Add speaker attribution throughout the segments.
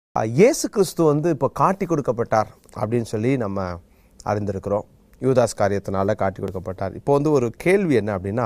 Speaker 1: அஹ், இயேசு கிறிஸ்து வந்து இப்போ காட்டி கொடுக்கப்பட்டார் அப்படின்னு சொல்லி நம்ம அறிந்திருக்கிறோம் யூதாஸ் காரியத்தினால காட்டி கொடுக்கப்பட்டார் இப்போ வந்து ஒரு கேள்வி என்ன அப்படின்னா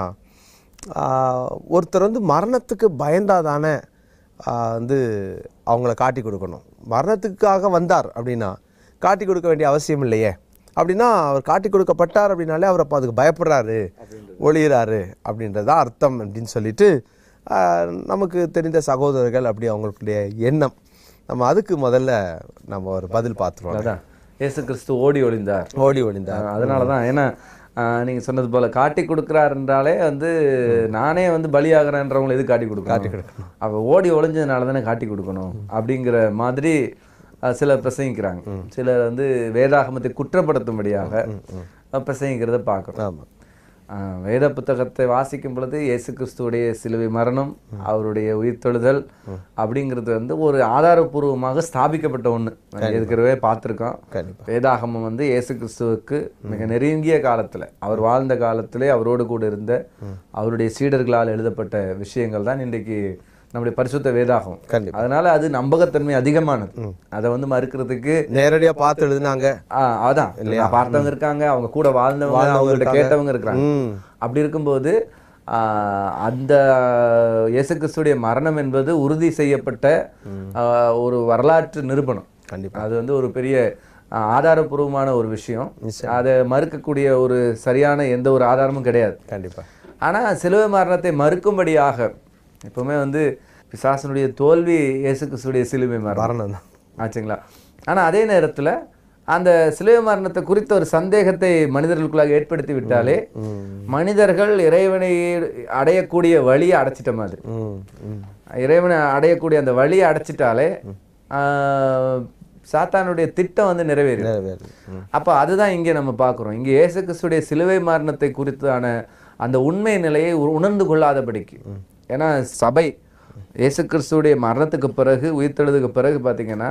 Speaker 1: ஆஹ், ஒருத்தர் வந்து மரணத்துக்கு பயந்தாதானே ஆஹ், வந்து அவங்கள காட்டி கொடுக்கணும் மரணத்துக்காக வந்தார் அப்படின்னா காட்டி கொடுக்க வேண்டிய அவசியம் இல்லையே அப்படின்னா அவர் காட்டி கொடுக்கப்பட்டார் அப்படின்னாலே அவர் அப்போ அதுக்கு பயப்படுறாரு ஒளியிறாரு அப்படின்றது தான் அர்த்தம் அப்படின்னு சொல்லிட்டு ஆஹ், நமக்கு தெரிந்த சகோதரர்கள் அப்படி அவங்களுடைய எண்ணம் நம்ம அதுக்கு முதல்ல நம்ம ஒரு பதில் பார்த்துருவோம்
Speaker 2: அதான் இயேசு கிறிஸ்து ஓடி ஒளிந்தார்
Speaker 1: ஓடி ஒளிந்தார்
Speaker 2: அதனால தான் ஏன்னா ஆஹ், நீங்க சொன்னது போல காட்டி கொடுக்குறார் என்றாலே வந்து நானே வந்து பலியாகிறேன்றவங்களை எது காட்டி கொடுக்கணும் காட்டி கொடுக்கணும் அவ ஓடி ஒளிஞ்சதுனால தானே காட்டி கொடுக்கணும் அப்படிங்கிற மாதிரி ஆஹ், சிலர் பிரசங்கிக்கிறாங்க சிலர் வந்து வேதாகமத்தை குற்றப்படுத்தும்படியாக ஆஹ், பிரசங்கிக்கிறத பார்க்குறோம்
Speaker 1: ஆமாம்
Speaker 2: ஆஹ், வேத புத்தகத்தை வாசிக்கும் பொழுது இயேசு கிறிஸ்துவுடைய சிலுவை மரணம் அவருடைய உயிர்த்தெழுதல் அப்படிங்கிறது வந்து ஒரு ஆதாரபூர்வமாக ஸ்தாபிக்கப்பட்ட ஒண்ணு ஏற்கனவே பார்த்துருக்கோம்
Speaker 1: கண்டிப்பா
Speaker 2: வேதாகமம் வந்து இயேசு கிறிஸ்துவுக்கு மிக நெருங்கிய காலத்துல அவர் வாழ்ந்த காலத்திலே அவரோடு கூட இருந்த அவருடைய சீடர்களால் எழுதப்பட்ட விஷயங்கள் தான் இன்றைக்கு நம்முடைய பரிசுத்த வேதாகம்
Speaker 1: கண்டிப்பா.
Speaker 2: அதனால அது நம்பகத்தன்மை அதிகமானது அதை வந்து மறுக்கிறதுக்கு
Speaker 1: நேரடியா பார்த்து எழுதுனாங்க
Speaker 2: ஆ, அதான் பார்த்தவங்க இருக்காங்க அவங்க கூட வாழ்ந்தவங்க அவங்கள்ட்ட கேட்டவங்க இருக்கிறாங்க
Speaker 1: ம்
Speaker 2: அப்படி இருக்கும்போது ஆ, அந்த இயேசு கிறிஸ்துடைய மரணம் என்பது உறுதி செய்யப்பட்ட ஆ, ஒரு வரலாற்று நிரூபணம்
Speaker 1: கண்டிப்பா
Speaker 2: அது வந்து ஒரு பெரிய ஆ, ஆதாரபூர்வமான ஒரு விஷயம் அதை மறுக்கக்கூடிய ஒரு சரியான எந்த ஒரு ஆதாரமும் கிடையாது
Speaker 1: கண்டிப்பா
Speaker 2: ஆனா சிலுவை மரணத்தை மறுக்கும்படியாக எப்பவுமே வந்து பிசாசனுடைய தோல்வி இயேசு கிறிஸ்துடைய சிலுவை மரணம்
Speaker 1: மரணம் தான்
Speaker 2: ஆச்சுங்களா ஆனா அதே நேரத்துல அந்த சிலுவை மரணத்தை குறித்த ஒரு சந்தேகத்தை மனிதர்களுக்குள்ளாக ஏற்படுத்தி விட்டாலே மனிதர்கள் இறைவனை அடையக்கூடிய வழியை அடைச்சிட்ட மாதிரி
Speaker 1: ம் ம்
Speaker 2: இறைவனை அடையக்கூடிய அந்த வழியை அடைச்சிட்டாலே ஆஹ், சாத்தானுடைய திட்டம் வந்து நிறைவேறும்
Speaker 1: நிறைவேறுது. ம்
Speaker 2: அப்ப அதுதான் இங்கே நம்ம பார்க்குறோம் இங்கே இயேசு கிறிஸ்துடைய சிலுவை மரணத்தை குறித்தான அந்த உண்மை நிலையை உ- உணர்ந்து கொள்ளாதபடிக்கு ஏன்னா சபை இயேசு கிறிஸ்துடைய மரணத்துக்கு பிறகு உயிர்த்தெழுதுக்கு பிறகு பார்த்தீங்கன்னா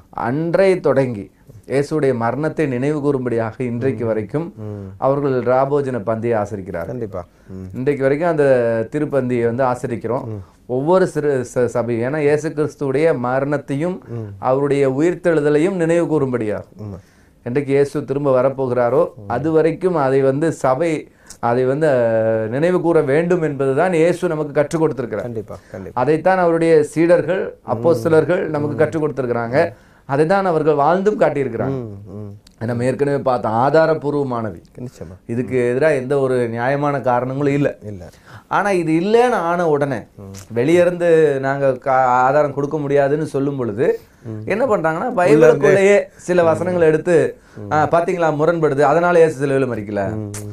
Speaker 2: அன்றை தொடங்கி இயேசுடைய மரணத்தை நினைவு கூறும்படியாக இன்றைக்கு வரைக்கும் அவர்கள் ராபோஜன பந்தியை ஆசரிக்கிறார்கள்
Speaker 1: கண்டிப்பா ம்
Speaker 2: இன்றைக்கு வரைக்கும் அந்த திருப்பந்தியை வந்து ஆசரிக்கிறோம் ஒவ்வொரு சிறு ச- சபையும் ஏன்னா இயேசு கிறிஸ்துடைய மரணத்தையும் அவருடைய உயிர்த்தெழுதலையும் நினைவு கூறும்படியாகும் என்றைக்கு இயேசு திரும்ப வரப்போகிறாரோ அது வரைக்கும் அதை வந்து சபை அதை வந்து அஹ், நினைவு கூற வேண்டும் என்பதுதான் இயேசு நமக்கு கற்றுக் கொடுத்திருக்கிறார்
Speaker 1: கண்டிப்பா கண்டிப்பா
Speaker 2: அதைத்தான் அவருடைய சீடர்கள் அப்போஸ்தலர்கள் நமக்கு கற்றுக் கொடுத்திருக்கிறாங்க அதைத்தான் அவர்கள் வாழ்ந்தும் காட்டியிருக்கிறாங்க
Speaker 1: ம் ம்
Speaker 2: நம்ம ஏற்கனவே பார்த்தோம் ஆதாரபூர்வமானவை
Speaker 1: நிச்சயமா
Speaker 2: இதுக்கு எதிராக எந்த ஒரு நியாயமான காரணங்களும் இல்லை
Speaker 1: இல்ல
Speaker 2: ஆனா இது இல்லைன்னு ஆன உடனே வெளிய இருந்து நாங்க கா- ஆதாரம் கொடுக்க முடியாதுன்னு சொல்லும் பொழுது என்ன பண்றாங்கன்னா பைபிளுக்குள்ளேயே சில வசனங்களை எடுத்து ஆ, பாத்தீங்களா முரண்படுது அதனால இயேசு சிலுவையில மறிக்கல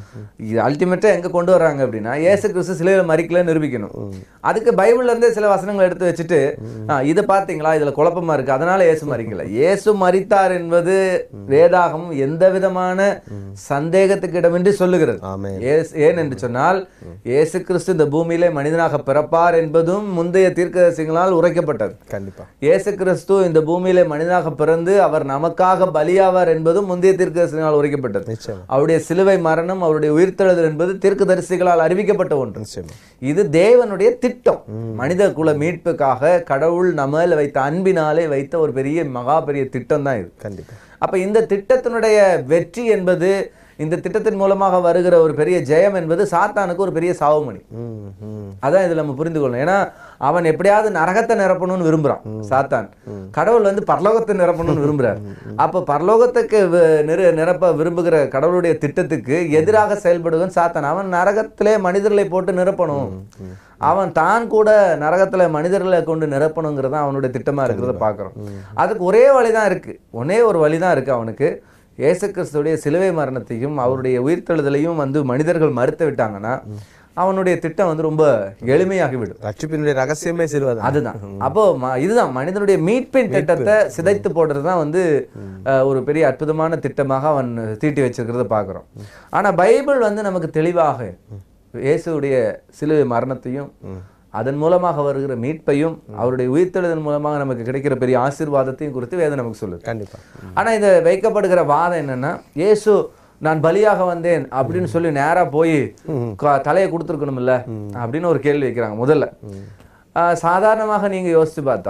Speaker 2: இது அல்டிமேட்டா எங்க கொண்டு வர்றாங்க அப்படின்னா இயேசு கிறிஸ்து சிலுவையில மறிக்கல நிரூபிக்கணும் அதுக்கு பைபிள்ல இருந்தே சில வசனங்களை எடுத்து வச்சுட்டு ஆ, இதை பாத்தீங்களா இதுல குழப்பமா இருக்கு அதனால இயேசு மறிக்கல இயேசு மறித்தார் என்பது வேதாகம் எந்த விதமான சந்தேகத்துக்கு இடமின்றி சொல்லுகிறது
Speaker 1: ஆமென்
Speaker 2: ஏஸ்- ஏன் என்று சொன்னால் இயேசு கிறிஸ்து இந்த பூமியிலே மனிதனாக பிறப்பார் என்பதும் முந்தைய தீர்க்கதரிசிகளால் உரைக்கப்பட்டது
Speaker 1: கண்டிப்பா
Speaker 2: இயேசு கிறிஸ்து இந்த பூமியிலே மனிதனாக பிறந்து அவர் நமக்காக பலியாவார் என்பதும் முந்தைய தீர்க்கதரிசிகளால் உரைக்கப்பட்டது
Speaker 1: நிச்சயமா
Speaker 2: அவருடைய சிலுவை மரணம் அவருடைய உயிர்த்தெழுதல் என்பது தீர்க்கதரிசிகளால் அறிவிக்கப்பட்ட ஒன்று
Speaker 1: நிச்சயமா
Speaker 2: இது தேவனுடைய திட்டம் மனித குல மீட்புக்காக கடவுள் நம்மேல் வைத்த அன்பினாலே வைத்த ஒரு பெரிய மகா பெரிய திட்டம் தான் இது
Speaker 1: கண்டிப்பா
Speaker 2: அப்ப இந்த திட்டத்தினுடைய வெற்றி என்பது இந்த திட்டத்தின் மூலமாக வருகிற ஒரு பெரிய ஜெயம் என்பது சாத்தானுக்கு ஒரு பெரிய சாவுமணி
Speaker 1: ம் ம்
Speaker 2: அதான் இதுல நம்ம புரிந்து கொள்ளணும் ஏன்னா அவன் எப்படியாவது நரகத்தை நிரப்பணும்னு விரும்புறான் சாத்தான் கடவுள் வந்து பரலோகத்தை நிரப்பணும்னு விரும்புறார் அப்ப பரலோகத்துக்கு வி- நிர நிரப்ப விரும்புகிற கடவுளுடைய திட்டத்துக்கு எதிராக செயல்படுவன் சாத்தான் அவன் நரகத்திலே மனிதர்களை போட்டு நிரப்பணும் அவன் தான் கூட நரகத்துல மனிதர்களை கொண்டு நிரப்பணுங்கிறத அவனுடைய திட்டமா இருக்கிறத பார்க்கிறோம் அதுக்கு ஒரே வழிதான் இருக்கு ஒரே ஒரு வழிதான் இருக்கு அவனுக்கு இயேசு கிறிஸ்துடைய சிலுவை மரணத்தையும் அவருடைய உயிர்த்தெழுதலையும் வந்து மனிதர்கள் மறுத்து விட்டாங்கன்னா அவனுடைய திட்டம் வந்து ரொம்ப எளிமையாகிவிடும்
Speaker 1: ரட்சிப்பினுடைய ரகசியமே சிறுவதான்
Speaker 2: அதுதான் அப்போ ம- இதுதான் மனிதனுடைய மீட்பின் திட்டத்தை சிதைத்து போடுறது தான் வந்து அஹ், ஒரு பெரிய அற்புதமான திட்டமாக அவன் தீட்டி வச்சிருக்கிறத பார்க்குறோம் ஆனா பைபிள் வந்து நமக்கு தெளிவாக இயேசுடைய சிலுவை மரணத்தையும் அதன் மூலமாக வருகிற மீட்பையும் அவருடைய உயிர்த்தெழுதல் மூலமாக நமக்கு கிடைக்கிற பெரிய ஆசீர்வாதத்தையும் குறித்து வேதம் நமக்கு சொல்லுது
Speaker 1: கண்டிப்பா
Speaker 2: ஆனா இந்த வைக்கப்படுகிற வாதம் என்னன்னா இயேசு நான் பலியாக வந்தேன் அப்படின்னு சொல்லி நேரா போய் க- தலையை கொடுத்துருக்கணும்ல அப்படின்னு ஒரு கேள்வி வைக்கிறாங்க முதல்ல ஆஹ் சாதாரணமாக நீங்க யோசிச்சு பார்த்தா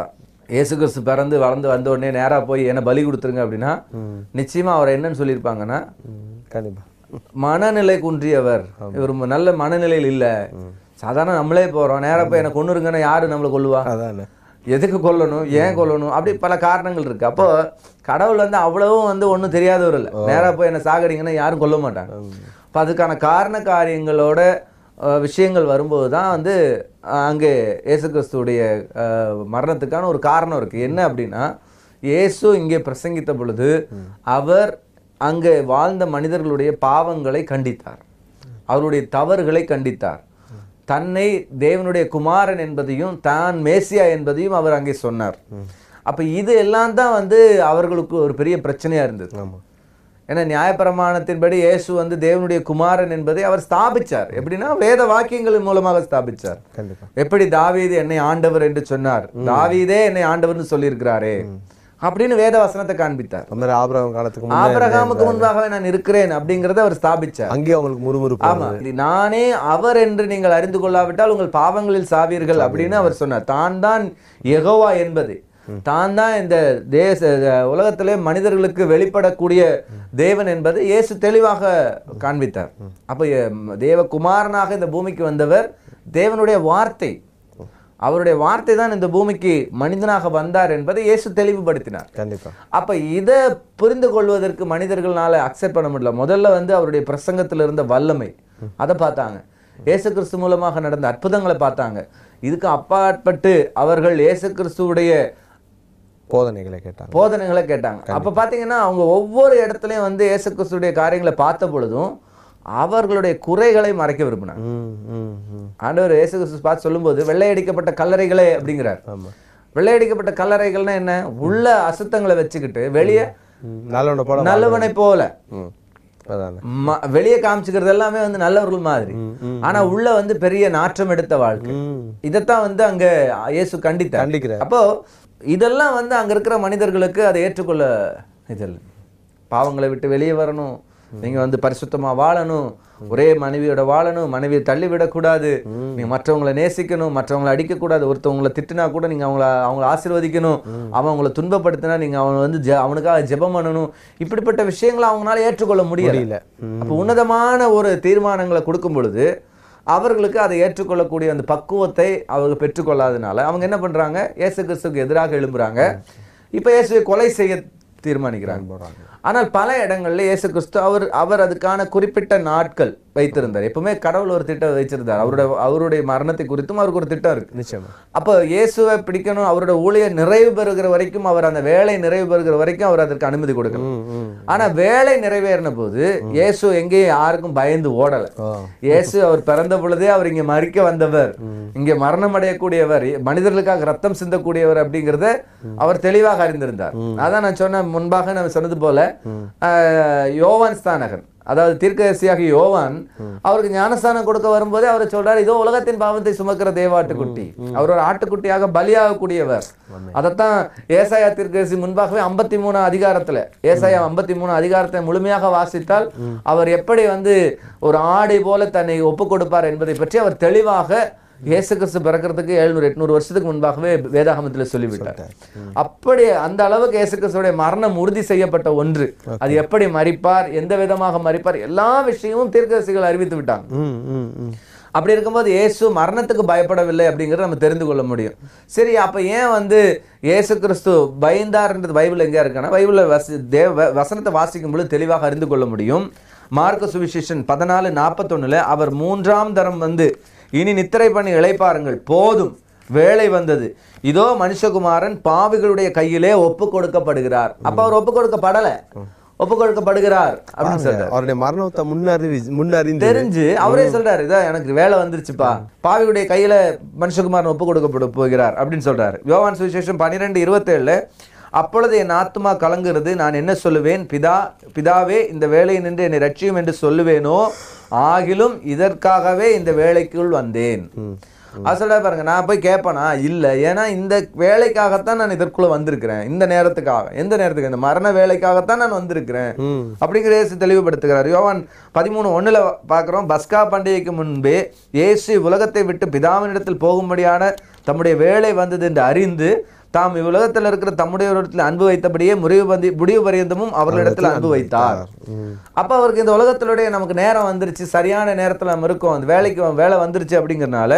Speaker 2: இயேசு கிறிஸ்து பிறந்து வளர்ந்து வந்த உடனே நேரா போய் என்ன பலி கொடுத்துருங்க அப்படின்னா நிச்சயமா அவர் என்னன்னு சொல்லியிருப்பாங்கன்னா
Speaker 1: ம், கண்டிப்பா
Speaker 2: மனநிலை குன்றியவர் இவர் ம- நல்ல மனநிலையில் இல்ல சாதாரண நம்மளே போறோம் நேரா போய் என்ன கொன்னுருங்கன்னா யாரு நம்மளை கொல்லுவா
Speaker 1: அதானே
Speaker 2: எதுக்கு கொல்லணும் ஏன் கொல்லணும் அப்படி பல காரணங்கள் இருக்கு அப்போ கடவுள் வந்து அவ்வளவும் வந்து ஒண்ணும் தெரியாதவர் இல்லை நேரா போய் என்ன சாகடிங்கன்னா யாரும் கொல்ல மாட்டாங்க அப்போ அதுக்கான காரண காரியங்களோட அஹ், விஷயங்கள் வரும்போது தான் வந்து அஹ், அங்கே இயேசு கிறிஸ்துவுடைய அஹ், மரணத்துக்கான ஒரு காரணம் இருக்கு என்ன அப்படின்னா இயேசு இங்கே பிரசங்கித்த பொழுது அவர் அங்கே வாழ்ந்த மனிதர்களுடைய பாவங்களை கண்டித்தார் அவருடைய தவறுகளை கண்டித்தார் தன்னை தேவனுடைய குமாரன் என்பதையும் தான் மேசியா என்பதையும் அவர் அங்கே சொன்னார் அப்ப இது எல்லாம் தான் வந்து அவர்களுக்கு ஒரு பெரிய பிரச்சனையா இருந்தது
Speaker 1: ஆமா
Speaker 2: ஏன்னா நியாயப்பிரமாணத்தின்படி இயேசு வந்து தேவனுடைய குமாரன் என்பதை அவர் ஸ்தாபிச்சார் எப்படின்னா வேத வாக்கியங்களின் மூலமாக ஸ்தாபிச்சார்
Speaker 1: கண்டிப்பா
Speaker 2: எப்படி தாவீது என்னை ஆண்டவர் என்று சொன்னார் தாவீதே என்னை ஆண்டவர்னு சொல்லியிருக்கிறாரே அப்படின்னு வேத வசனத்தை காண்பித்தார்
Speaker 1: அந்த மாதிரி ஆபிரகாம் காலத்துக்கு முன்னாடி
Speaker 2: ஆபிரகாமுக்கு முன்பாகவே நான் இருக்கிறேன் அப்படிங்கறத அவர் ஸ்தாபிச்சார்
Speaker 1: அங்கேயே அவங்களுக்கு முறுமுறுப்பு
Speaker 2: ஆமா இது நானே அவர் என்று நீங்கள் அறிந்து கொள்ளாவிட்டால் உங்கள் பாவங்களில் சாவீர்கள் அப்படின்னு அவர் சொன்னார் தான் தான் யெகோவா என்பது தான் தான் இந்த தேச உலகத்திலே மனிதர்களுக்கு வெளிப்படக்கூடிய தேவன் என்பது இயேசு தெளிவாக காண்பித்தார் அப்ப எ- தேவகுமாரனாக இந்த பூமிக்கு வந்தவர் தேவனுடைய வார்த்தை அவருடைய வார்த்தை தான் இந்த பூமிக்கு மனிதனாக வந்தார் என்பதை இயேசு தெளிவுபடுத்தினார்
Speaker 1: கண்டிப்பா
Speaker 2: அப்ப இதை புரிந்து கொள்வதற்கு மனிதர்களால அக்செப்ட் பண்ண முடியல முதல்ல வந்து அவருடைய பிரசங்கத்தில் இருந்த வல்லமை அதை பார்த்தாங்க இயேசு கிறிஸ்து மூலமாக நடந்த அற்புதங்களை பார்த்தாங்க இதுக்கு அப்பாற்பட்டு அவர்கள் இயேசு கிறிஸ்துவுடைய
Speaker 1: போதனைகளை கேட்டாங்க
Speaker 2: போதனைகளை கேட்டாங்க அப்ப பாத்தீங்கன்னா அவங்க ஒவ்வொரு இடத்துலயும் வந்து இயேசு கிறிஸ்துடைய காரியங்களை பார்த்த பொழுதும் அவர்களுடைய குறைகளை மறைக்க விரும்பினாங்க
Speaker 1: ம் ம் ம்
Speaker 2: ஆண்டவர் இயேசு கிறிஸ்து பார்த்து சொல்லும்போது வெள்ளையடிக்கப்பட்ட கல்லறைகளே அப்படிங்கிறார்
Speaker 1: ஆமா
Speaker 2: வெள்ளையடிக்கப்பட்ட கல்லறைகள்னா என்ன உள்ள அசுத்தங்களை வச்சுக்கிட்டு வெளியே
Speaker 1: ம், நல்லவனை போல
Speaker 2: நல்லவனை போல
Speaker 1: ம் அதானே
Speaker 2: ம- வெளியே காமிச்சுக்கிறது எல்லாமே வந்து நல்லவர்கள் மாதிரி ஆனா உள்ள வந்து பெரிய நாற்றம் எடுத்த வாழ்க்கை
Speaker 1: ம்
Speaker 2: இதைத்தான் வந்து அங்க இயேசு கண்டித்தார்
Speaker 1: கண்டிக்கிறேன்
Speaker 2: அப்போ இதெல்லாம் வந்து அங்க இருக்கிற மனிதர்களுக்கு அதை ஏற்றுக்கொள்ள இதில் பாவங்களை விட்டு வெளியே வரணும் நீங்க வந்து பரிசுத்தமா வாழணும் ஒரே மனைவியோட வாழணும் மனைவியை தள்ளி விடக்கூடாது நீங்க மற்றவங்களை நேசிக்கணும் மற்றவங்களை அடிக்கக்கூடாது ஒருத்தவங்களை திட்டினா கூட நீங்க அவங்கள அவங்கள ஆசீர்வதிக்கணும் அவன் உங்களை துன்பப்படுத்தினா நீங்க அவன் வந்து ஜெ- அவனுக்காக ஜெபம் பண்ணணும் இப்படிப்பட்ட விஷயங்களை அவங்களால ஏற்றுக்கொள்ள முடியல
Speaker 1: முடியல ம்
Speaker 2: அப்போ உன்னதமான ஒரு தீர்மானங்களை கொடுக்கும் பொழுது அவர்களுக்கு அதை ஏற்றுக்கொள்ளக்கூடிய அந்த பக்குவத்தை அவர்கள் பெற்றுக்கொள்ளாதனால அவங்க என்ன பண்றாங்க இயேசு கிறிஸ்துக்கு எதிராக எழும்புறாங்க இப்போ இயேசுவை கொலை செய்ய தீர்மானிக்கிறாங்க
Speaker 1: போறாங்க
Speaker 2: ஆனால் பல இடங்கள்ல இயேசு கிறிஸ்து அவர் அவர் அதுக்கான குறிப்பிட்ட நாட்கள் வைத்திருந்தார் எப்பவுமே கடவுள் ஒரு திட்டம் வைச்சிருந்தார் அவருடைய அவருடைய மரணத்தை குறித்தும் அவருக்கு ஒரு திட்டம் இருக்கு
Speaker 1: நிச்சயமா
Speaker 2: அப்போ இயேசுவை பிடிக்கணும் அவரோட ஊழியர் நிறைவு பெறுகிற வரைக்கும் அவர் அந்த வேலை நிறைவு பெறுகிற வரைக்கும் அவர் அதற்கு அனுமதி கொடுக்கணும்
Speaker 1: ம் ம்
Speaker 2: ஆனா வேலை நிறைவேறின போது இயேசு எங்கேயும் யாருக்கும் பயந்து ஓடல
Speaker 1: ஆ
Speaker 2: இயேசு அவர் பிறந்த பொழுதே அவர் இங்க மறிக்க வந்தவர் இங்க மரணம் அடையக்கூடியவர் மனிதர்களுக்காக ரத்தம் சிந்தக்கூடியவர் அப்படிங்கறத அவர் தெளிவாக அறிந்திருந்தார் அதான் நான் சொன்ன முன்பாக நான் சொன்னது போல ஆஹ், யோவான் ஸ்தானகன் அதாவது தீர்க்கதரிசியாக யோவான் அவருக்கு ஞானஸ்தானம் கொடுக்க வரும்போதே அவர் சொல்றாரு இதோ உலகத்தின் பாவத்தை சுமக்கிற தேவாட்டுக்குட்டி அவர் ஒரு ஆட்டுக்குட்டியாக பலியாகக்கூடியவர் அதைத்தான் ஏசாயா தீர்க்கதரிசி முன்பாகவே ஐம்பத்தி மூணு அதிகாரத்துல ஏசாயா ஐம்பத்தி மூணு அதிகாரத்தை முழுமையாக வாசித்தால் அவர் எப்படி வந்து ஒரு ஆடை போல தன்னை ஒப்பு கொடுப்பார் என்பதை பற்றி அவர் தெளிவாக இயேசு கிறிஸ்து பிறக்கிறதுக்கு எழுநூறு எட்நூறு வருஷத்துக்கு முன்பாகவே வேதாகமத்தில் சொல்லிவிட்டார் அப்படி அந்த அளவுக்கு இயேசு கிறிஸ்துடைய மரணம் உறுதி செய்யப்பட்ட ஒன்று அது எப்படி மறிப்பார் எந்த விதமாக மறிப்பார் எல்லா விஷயமும் தீர்க்கதரிசிகள் அறிவித்து விட்டாங்க
Speaker 1: ம் ம் ம்
Speaker 2: அப்படி இருக்கும்போது இயேசு மரணத்துக்கு பயப்படவில்லை அப்படிங்கறத நம்ம தெரிந்து கொள்ள முடியும் சரி அப்ப ஏன் வந்து இயேசு கிறிஸ்து பயந்தார்ன்றது பைபிள் எங்க இருக்குன்னா பைபிள்ல வச தேவ வ- வசனத்தை வாசிக்கும் பொழுது தெளிவாக அறிந்து கொள்ள முடியும் மார்க்க சுவிசேஷன் பதினாலு நாற்பத்தொன்னுல அவர் மூன்றாம் தரம் வந்து இனி நித்திரை பண்ணி இளைப்பாருங்கள் போதும் வேலை வந்தது இதோ மனுஷகுமாரன் பாவிகளுடைய கையிலே ஒப்பு கொடுக்கப்படுகிறார் அப்ப அவர் ஒப்பு கொடுக்கப்படல ஒப்பு கொடுக்கப்படுகிறார் அப்படின்னு சொல்றாரு
Speaker 1: அவருடைய மரணத்தை முன்னறிவி முன்னறிந்து
Speaker 2: தெரிஞ்சு அவரே சொல்றாரு இதான் எனக்கு வேலை வந்துருச்சுப்பா பாவியுடைய கையில மனுஷகுமாரன் ஒப்பு கொடுக்கப்பட போகிறார் அப்படின்னு சொல்றாரு யோவான் சுவிசேஷம் பன்னிரெண்டு இருபத்தேழுல அப்பொழுது என் ஆத்மா கலங்குகிறது நான் என்ன சொல்லுவேன் பிதா பிதாவே இந்த வேலையை நின்று என்னை ரட்சியும் என்று சொல்லுவேனோ ஆகிலும் இதற்காகவே இந்த வேலைக்குள் வந்தேன் அது சொல்ல பாருங்க நான் போய் கேட்பேனா இல்ல ஏன்னா இந்த வேலைக்காகத்தான் நான் இதற்குள்ள வந்திருக்கிறேன் இந்த நேரத்துக்காக எந்த நேரத்துக்கு இந்த மரண வேலைக்காகத்தான் நான் வந்திருக்கிறேன்
Speaker 1: ம்
Speaker 2: அப்படிங்கிற இயேசு தெளிவுபடுத்துகிறார் யோவான் பதிமூணு ஒண்ணுல பார்க்கிறோம் பஸ்கா பண்டிகைக்கு முன்பே இயேசு உலகத்தை விட்டு பிதாவினிடத்தில் போகும்படியான தம்முடைய வேலை வந்தது என்று அறிந்து தாம் இவ்வுலகத்தில் இருக்கிற தம்முடையவரிடத்தில் அன்பு வைத்தபடியே முடிவு பந்தி முடிவு பரியந்தமும் அவர்களிடத்தில் அன்பு வைத்தார் அப்ப அவருக்கு இந்த உலகத்திலுடைய நமக்கு நேரம் வந்துருச்சு சரியான நேரத்துல நம்ம இருக்கோம் அந்த வேலைக்கு வேலை வந்துருச்சு அப்படிங்கறனால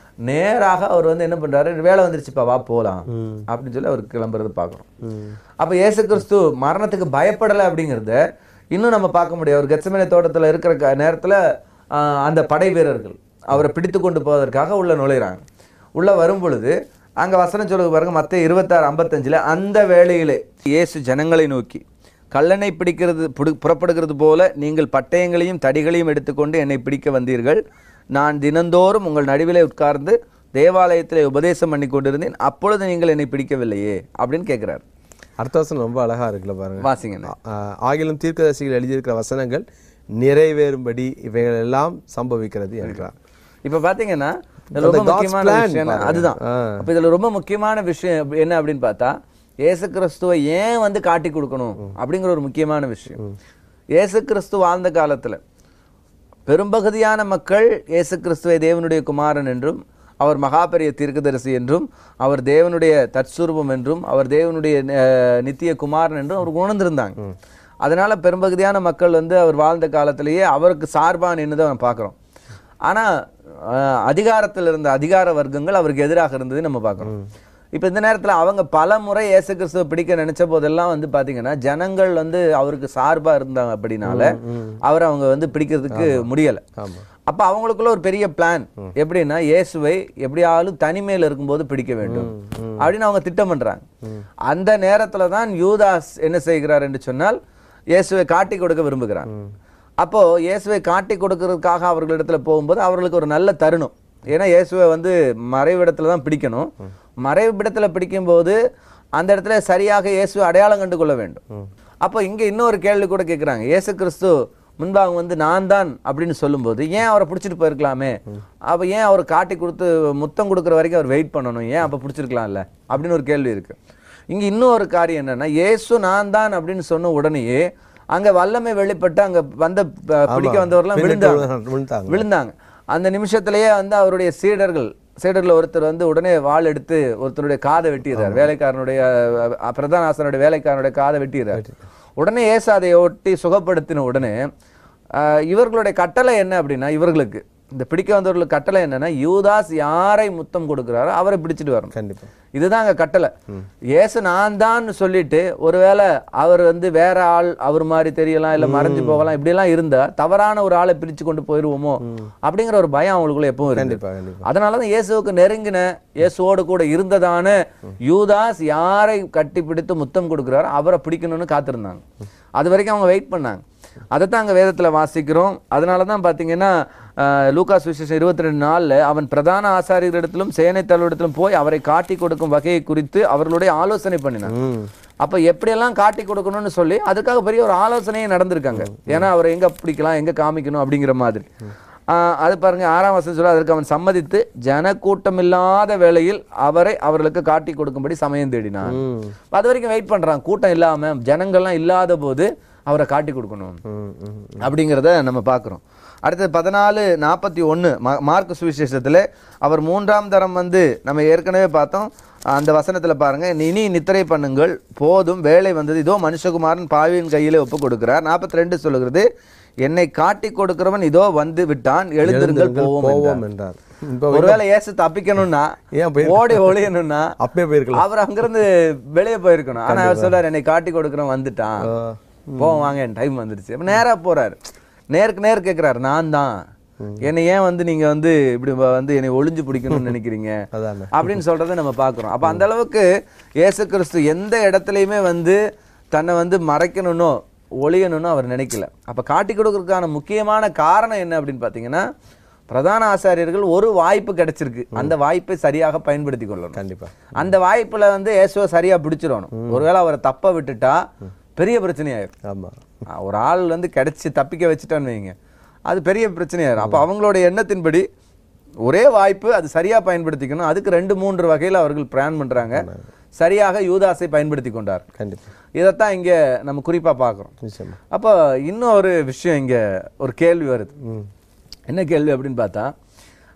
Speaker 2: நேராக அவர் வந்து என்ன பண்றாரு வேலை வந்துருச்சுப்பா வா போலாம் அப்படின்னு சொல்லி அவர் கிளம்புறது பார்க்குறோம் அப்ப இயேசு கிறிஸ்து மரணத்துக்கு பயப்படலை அப்படிங்கிறத இன்னும் நம்ம பார்க்க முடியும் அவர் கெச்சமனை தோட்டத்துல இருக்கிற க- நேரத்துல ஆஹ், அந்த படை வீரர்கள் அவரை பிடித்து கொண்டு போவதற்காக உள்ள நுழையிறாங்க உள்ள வரும் பொழுது அங்க வசனம் சொல்லுங்க பாருங்க மத்த இருபத்தாறு ஐம்பத்தஞ்சுல அந்த வேளையிலே இயேசு ஜனங்களை நோக்கி கல்லனை பிடிக்கிறது புடு- புறப்படுகிறது போல நீங்கள் பட்டயங்களையும் தடிகளையும் எடுத்துக்கொண்டு என்னை பிடிக்க வந்தீர்கள் நான் தினந்தோறும் உங்கள் நடுவிலே உட்கார்ந்து தேவாலயத்திலே உபதேசம் பண்ணி கொண்டிருந்தேன் அப்பொழுது நீங்கள் என்னை பிடிக்கவில்லையே அப்படின்னு கேட்கிறார்
Speaker 1: அடுத்த வசனம் ரொம்ப அழகா இருக்குல்ல பாருங்க
Speaker 2: வாசிங்கண்ணே
Speaker 1: ஆ- ஆகிலும் தீர்க்கதரிசிகள் எழுதியிருக்கிற வசனங்கள் நிறைவேறும்படி இவைகள் எல்லாம் சம்பவிக்கிறது என்றார்
Speaker 2: இப்ப பாத்தீங்கன்னா இதுல
Speaker 1: அந்த
Speaker 2: ரொம்ப
Speaker 1: God's
Speaker 2: முக்கியமான
Speaker 1: plan
Speaker 2: விஷயம் என்ன-
Speaker 1: பாருங்க.
Speaker 2: அதுதான்
Speaker 1: ஆ.
Speaker 2: அப்ப இதுல ரொம்ப முக்கியமான விஷயம் அப்படி- என்ன அப்படின்னு பார்த்தா இயேசு கிறிஸ்துவை ஏன் வந்து காட்டி கொடுக்கணும் அப்படிங்கிற ஒரு முக்கியமான விஷயம் இயேசு கிறிஸ்து வாழ்ந்த காலத்துல பெரும்பகுதியான மக்கள் இயேசு கிறிஸ்துவை தேவனுடைய குமாரன் என்றும் அவர் மகாபெரிய தீர்க்கதரிசி என்றும் அவர் தேவனுடைய தற்சூர்வம் என்றும் அவர் தேவனுடைய அஹ், நித்திய குமாரன் என்றும் அவர் உணர்ந்திருந்தாங்க அதனால பெரும்பகுதியான மக்கள் வந்து அவர் வாழ்ந்த காலத்திலேயே அவருக்கு சார்பா நின்று தான் பார்க்குறோம் ஆனா அஹ், அதிகாரத்தில் இருந்த அதிகார வர்க்கங்கள் அவருக்கு எதிராக இருந்தது நம்ம பார்க்குறோம் இப்போ இந்த நேரத்துல அவங்க பல முறை இயேசு கிறிஸ்துவை பிடிக்க நினைச்ச போதெல்லாம் வந்து பாத்தீங்கன்னா ஜனங்கள் வந்து அவருக்கு சார்பா இருந்தாங்க அப்படினால அவரை அவங்க வந்து பிடிக்கிறதுக்கு முடியல
Speaker 1: ஆமா
Speaker 2: அப்ப அவங்களுக்குள்ள ஒரு பெரிய பிளான் எப்படின்னா இயேசுவை எப்படியாலும் தனிமையில இருக்கும்போது பிடிக்க வேண்டும் அப்படின்னு அவங்க திட்டம் பண்றாங்க அந்த நேரத்துல தான் யூதாஸ் என்ன செய்கிறார் என்று சொன்னால் இயேசுவை காட்டி கொடுக்க விரும்புகிறான் அப்போ இயேசுவை காட்டி கொடுக்கறதுக்காக அவர்களிடத்துல போகும்போது அவர்களுக்கு ஒரு நல்ல தருணம் ஏன்னா இயேசுவை வந்து மறைவிடத்துல தான் பிடிக்கணும் மறைவிடத்துல பிடிக்கும்போது அந்த இடத்துல சரியாக இயேசுவை அடையாளம் கண்டு கொள்ள வேண்டும் அப்போ இங்க இன்னொரு கேள்வி கூட கேட்குறாங்க இயேசு கிறிஸ்து முன்பாக வந்து நான் தான் அப்படின்னு சொல்லும்போது ஏன் அவரை பிடிச்சிட்டு போயிருக்கலாமே அப்ப ஏன் அவர் காட்டி கொடுத்து முத்தம் கொடுக்குற வரைக்கும் அவர் வெயிட் பண்ணணும் ஏன் அப்ப பிடிச்சிருக்கலாம்ல அப்படின்னு ஒரு கேள்வி இருக்கு இங்க இன்னும் ஒரு காரியம் என்னன்னா இயேசு நான் தான் அப்படின்னு சொன்ன உடனேயே அங்க வல்லமை வெளிப்பட்டு அங்க வந்த ப- பிடிக்க வந்தவர்லாம் விழுந்தாங்க
Speaker 1: விழுந்தாங்க
Speaker 2: விழுந்தாங்க அந்த நிமிஷத்திலேயே வந்து அவருடைய சீடர்கள் சீடர்ல ஒருத்தர் வந்து உடனே வாள் எடுத்து ஒருத்தருடைய காதை வெட்டிடுறார் வேலைக்காரனுடைய அஹ், பிரதான ஆசனுடைய வேலைக்காரனுடைய காதை வெட்டிடுறார் உடனே ஏசு அதை ஒட்டி சுகப்படுத்தின உடனே அஹ், இவர்களுடைய கட்டளை என்ன அப்படின்னா இவர்களுக்கு இந்த பிடிக்க வந்தவர்களுக்கு கட்டளை என்னன்னா யூதாஸ் யாரை முத்தம் கொடுக்குறாரோ அவரை பிடிச்சிட்டு வரணும்
Speaker 1: கண்டிப்பா
Speaker 2: இதுதான் அங்க கட்டளை இயேசு நான் தான் சொல்லிட்டு ஒருவேளை அவர் வந்து வேற ஆள் அவர் மாதிரி தெரியலாம் இல்ல மறைஞ்சு போகலாம் இப்படி எல்லாம் இருந்தா தவறான ஒரு ஆளை பிரிச்சு கொண்டு போயிருவோமோ அப்படிங்கிற ஒரு பயம் அவங்களுக்குள்ள எப்பவும் இருக்கு
Speaker 1: கண்டிப்பா கண்டிப்பா
Speaker 2: அதனாலதான் இயேசுவுக்கு நெருங்கின இயேசுவோடு கூட இருந்ததான யூதாஸ் யாரை கட்டி பிடித்து முத்தம் கொடுக்குறாரோ அவரை பிடிக்கணும்னு காத்திருந்தாங்க அது வரைக்கும் அவங்க வெயிட் பண்ணாங்க அதைத்தான் அங்க வேதத்துல வாசிக்கிறோம் அதனால தான் பார்த்தீங்கன்னா அஹ், லூகாஸ் விசேஷம் இருபத்தி ரெண்டு நாளில் அவன் பிரதான ஆசாரியரிடத்திலும் சேனை தலைவரிடத்திலும் போய் அவரை காட்டி கொடுக்கும் வகையை குறித்து அவர்களுடைய ஆலோசனை பண்ணினான்
Speaker 1: ம்
Speaker 2: அப்ப எப்படியெல்லாம் காட்டி கொடுக்கணும்னு சொல்லி அதுக்காக பெரிய ஒரு ஆலோசனையே நடந்திருக்காங்க ஏன்னா அவரை எங்க பிடிக்கலாம் எங்க காமிக்கணும் அப்படிங்கிற மாதிரி ஆஹ் அது பாருங்க ஆறாம் வசனம் சொல்ல அதற்கு அவன் சம்மதித்து ஜனக்கூட்டம் இல்லாத வேளையில் அவரை அவர்களுக்கு காட்டி கொடுக்கும்படி சமயம் தேடினான்
Speaker 1: ம்
Speaker 2: அது வரைக்கும் வெயிட் பண்றான் கூட்டம் இல்லாம ஜனங்கள்லாம் இல்லாத போது அவரை காட்டி கொடுக்கணும்
Speaker 1: ம் ம்
Speaker 2: அப்படிங்கிறத நம்ம பார்க்குறோம் அடுத்தது பதினாலு நாற்பத்தி ஒன்று மார்க் சுவிசேஷத்தில் அவர் மூன்றாம் தரம் வந்து நம்ம ஏற்கனவே பார்த்தோம் அந்த வசனத்தில் பாருங்க இனி நித்திரை பண்ணுங்கள் போதும் வேலை வந்தது இதோ மனுஷகுமாரன் பாவியின் கையிலே ஒப்பு கொடுக்கிறார் நாற்பத்தி ரெண்டு சொல்லுகிறது என்னை காட்டி கொடுக்கிறவன் இதோ வந்து விட்டான் எழுந்திருங்கள்
Speaker 1: எழுந்திருங்கள்
Speaker 2: போவோம்
Speaker 1: போவோம் என்றார் இப்போ
Speaker 2: ஒருவேளை ஏசு தப்பிக்கணும்னா
Speaker 1: ஏன் போய்
Speaker 2: ஓடி ஒளியணும்னா
Speaker 1: அப்பே போயிருக்கலாம்
Speaker 2: அவர் அங்கிருந்து வெளியே போயிருக்கணும் ஆனா அவர் சொல்றாரு என்னை காட்டி கொடுக்கிறவன் வந்துட்டான் போவோம் வாங்க என் டைம் வந்துருச்சு அப்ப நேரா போறாரு நேருக்கு நேர் கேக்குறாரு நான் தான் என்னை ஏன் வந்து நீங்க வந்து இப்படி வ- வந்து என்னை ஒளிஞ்சு பிடிக்கணும்னு நினைக்கிறீங்க
Speaker 1: அதானே
Speaker 2: அப்படின்னு சொல்றதை நம்ம பார்க்குறோம் அப்ப அந்த அளவுக்கு இயேசு கிறிஸ்து எந்த இடத்துலையுமே வந்து தன்னை வந்து மறைக்கணும்னோ ஒளியணும்னு அவர் நினைக்கல அப்ப காட்டி கொடுக்கறதுக்கான முக்கியமான காரணம் என்ன அப்படின்னு பார்த்தீங்கன்னா பிரதான ஆசாரியர்கள் ஒரு வாய்ப்பு கிடைச்சிருக்கு அந்த வாய்ப்பை சரியாக பயன்படுத்தி கொள்ளணும்
Speaker 1: கண்டிப்பா
Speaker 2: அந்த வாய்ப்புல வந்து இயேசுவை சரியா பிடிச்சிடணும் ஒருவேளை அவரை தப்ப விட்டுட்டா பெரிய பிரச்சனையாயிரும்
Speaker 1: ஆமா
Speaker 2: ஆ, ஒரு ஆள் வந்து கிடைச்சி தப்பிக்க வச்சுட்டான்னு வைங்க அது பெரிய பிரச்சனையாயிரும் அப்போ அவங்களுடைய எண்ணத்தின்படி ஒரே வாய்ப்பு அது சரியா பயன்படுத்திக்கணும் அதுக்கு ரெண்டு மூன்று வகையில் அவர்கள் பிளான் பண்றாங்க சரியாக யூதாஸை பயன்படுத்தி கொண்டார்
Speaker 1: கண்டிப்பா
Speaker 2: இதைத்தான் இங்க நம்ம குறிப்பா பார்க்குறோம்
Speaker 1: நிச்சயமா
Speaker 2: அப்போ இன்னும் ஒரு விஷயம் இங்க ஒரு கேள்வி வருது
Speaker 1: ம்
Speaker 2: என்ன கேள்வி அப்படின்னு பார்த்தா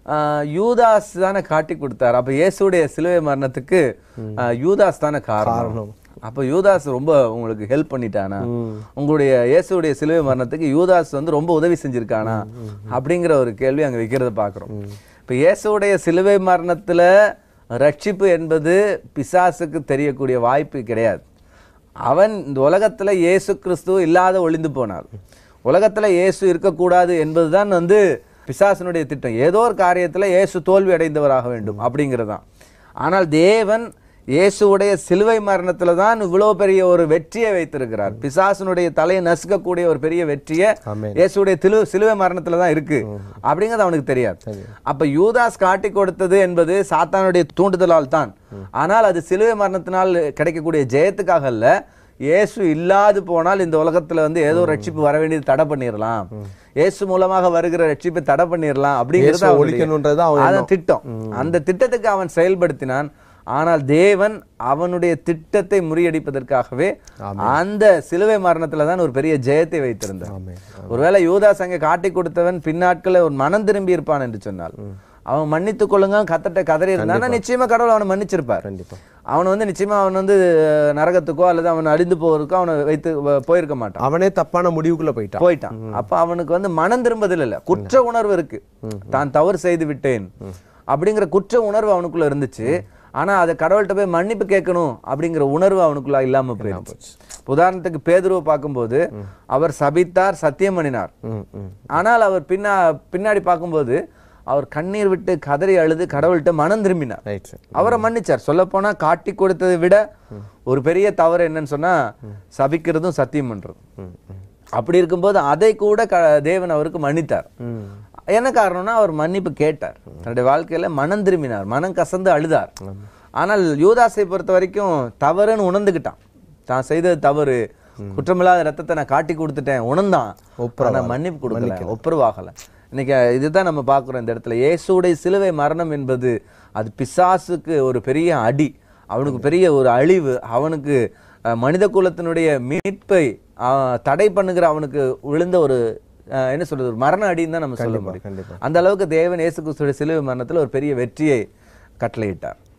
Speaker 2: ஆஹ், யூதாஸ் தானே காட்டி கொடுத்தார் அப்ப இயேசுடைய சிலுவை மரணத்துக்கு ஆஹ், யூதாஸ் தானே காரணம் அப்ப யூதாஸ் ரொம்ப உங்களுக்கு ஹெல்ப் பண்ணிட்டானா உங்களுடைய இயேசுடைய சிலுவை மரணத்துக்கு யூதாஸ் வந்து ரொம்ப உதவி செஞ்சிருக்கானா அப்படிங்கிற ஒரு கேள்வி அங்க வைக்கிறத பார்க்கிறோம் இப்ப இயேசுடைய சிலுவை மரணத்துல ரட்சிப்பு என்பது பிசாசுக்கு தெரியக்கூடிய வாய்ப்பு கிடையாது அவன் இந்த உலகத்துல இயேசு கிறிஸ்து இல்லாத ஒளிந்து போனார் உலகத்துல இயேசு இருக்கக்கூடாது என்பதுதான் வந்து பிசாசனுடைய திட்டம் ஏதோ ஒரு காரியத்துல இயேசு தோல்வி அடைந்தவராக வேண்டும் அப்படிங்கிறதுதான் ஆனால் தேவன் இயேசுவுடைய சிலுவை மரணத்துல தான் இவ்வளவு பெரிய ஒரு வெற்றியை வைத்திருக்கிறார் பிசாசனுடைய தலையை நசுக்கக்கூடிய ஒரு பெரிய வெற்றியை
Speaker 1: ஆமென்.
Speaker 2: இயேசுடைய திலு சிலுவை மரணத்துல தான் இருக்கு அப்படிங்கிறது அவனுக்கு தெரியாது அப்ப யூதாஸ் காட்டி கொடுத்தது என்பது சாத்தானுடைய தூண்டுதலால் தான் ஆனால் அது சிலுவை மரணத்தினால் கிடைக்கக்கூடிய ஜெயத்துக்காக அல்ல இயேசு இல்லாது போனால் இந்த உலகத்துல வந்து ஏதோ ரட்சிப்பு வர வேண்டியது தடை பண்ணிடலாம் இயேசு மூலமாக வருகிற ரட்சிப்பை தடை பண்ணிடலாம் அப்படிங்கிறது
Speaker 1: இயேசுவை
Speaker 2: அவனுடைய-
Speaker 1: ஒழிக்கணுன்றது அவன்
Speaker 2: அதான் திட்டம் அந்த திட்டத்துக்கு அவன் செயல்படுத்தினான் ஆனால் தேவன் அவனுடைய திட்டத்தை முறியடிப்பதற்காகவே அந்த சிலுவை மரணத்துல தான் ஒரு பெரிய ஜெயத்தை வைத்திருந்தார்
Speaker 1: ஆமென்.
Speaker 2: ஒருவேளை யூதாஸ் அங்கே காட்டி கொடுத்தவன் பின்னாட்கள ஒரு மனம் திரும்பி இருப்பான் என்று சொன்னால் அவன் மன்னித்துக் கொள்ளுங்க கத்தட்ட கதறி இருந்தானா நிச்சயமா கடவுள் அவனை மன்னிச்சிருப்பார்
Speaker 1: கண்டிப்பா
Speaker 2: அவன் வந்து நிச்சயமா அவன் வந்து அஹ், நரகத்துக்கோ அல்லது அவன் அழிந்து போவதற்கோ அவனை வைத்து வ- போயிருக்க மாட்டான்
Speaker 1: அவனே தப்பான முடிவுக்குள்ள போயிட்டான்
Speaker 2: போயிட்டான் அப்ப அவனுக்கு வந்து மனம் திரும்பதில் இல்ல குற்ற உணர்வு இருக்கு தான் தவறு செய்து விட்டேன் அப்படிங்கிற குற்ற உணர்வு அவனுக்குள்ள இருந்துச்சு ஆனா அதை கடவுள்கிட்ட போய் மன்னிப்பு கேட்கணும் அப்படிங்கிற உணர்வு அவனுக்குள்ள இல்லாம போயிடுச்சு உதாரணத்துக்கு பேதுருவை பார்க்கும்போது அவர் சபித்தார் சத்தியம் பண்ணினார்
Speaker 1: ம், ம்.
Speaker 2: ஆனால் அவர் பின்னா பின்னாடி பார்க்கும்போது அவர் கண்ணீர் விட்டு கதறி அழுது கடவுள்கிட்ட மனம் திரும்பினார்
Speaker 1: ரைட் சார்
Speaker 2: அவரை மன்னிச்சார் சொல்லப் போனா காட்டி கொடுத்ததை விட ஒரு பெரிய தவறு என்னன்னு சொன்னா சபிக்கிறதும் சத்தியம் பண்றதும்
Speaker 1: ம், ம்.
Speaker 2: அப்படி இருக்கும்போது அதை கூட க- தேவன் அவருக்கு மன்னித்தார்
Speaker 1: ம்.
Speaker 2: என்ன காரணம்னா அவர் மன்னிப்பு கேட்டார் தன்னுடைய வாழ்க்கையில மனம் திரும்பினார் மனம் கசந்து அழுதார் ஆனால் யூதாசை பொறுத்த வரைக்கும் தவறுன்னு உணர்ந்துக்கிட்டான் தான் செய்தது தவறு குற்றமில்லாத ரத்தத்தை நான் காட்டி கொடுத்துட்டேன் உணர்ந்தான் ஆனா மன்னிப்பு கொடுக்கல ஒப்புரவாகல இன்னைக்கு இதுதான் நம்ம பார்க்கிறோம் இந்த இடத்துல இயேசுடைய சிலுவை மரணம் என்பது அது பிசாசுக்கு ஒரு பெரிய அடி அவனுக்கு பெரிய ஒரு அழிவு அவனுக்கு அஹ், மனித குலத்தினுடைய மீட்பை அஹ், தடை பண்ணுகிற அவனுக்கு விழுந்த ஒரு அஹ், என்ன சொல்றது ஒரு மரண அடின்னு தான் நம்ம சொல்ல முடியும்
Speaker 1: கண்டிப்பா
Speaker 2: அந்த அளவுக்கு தேவன் இயேசு கிறிஸ்துடைய சிலுவை மரணத்துல ஒரு பெரிய வெற்றியை கட்டளையிட்டார்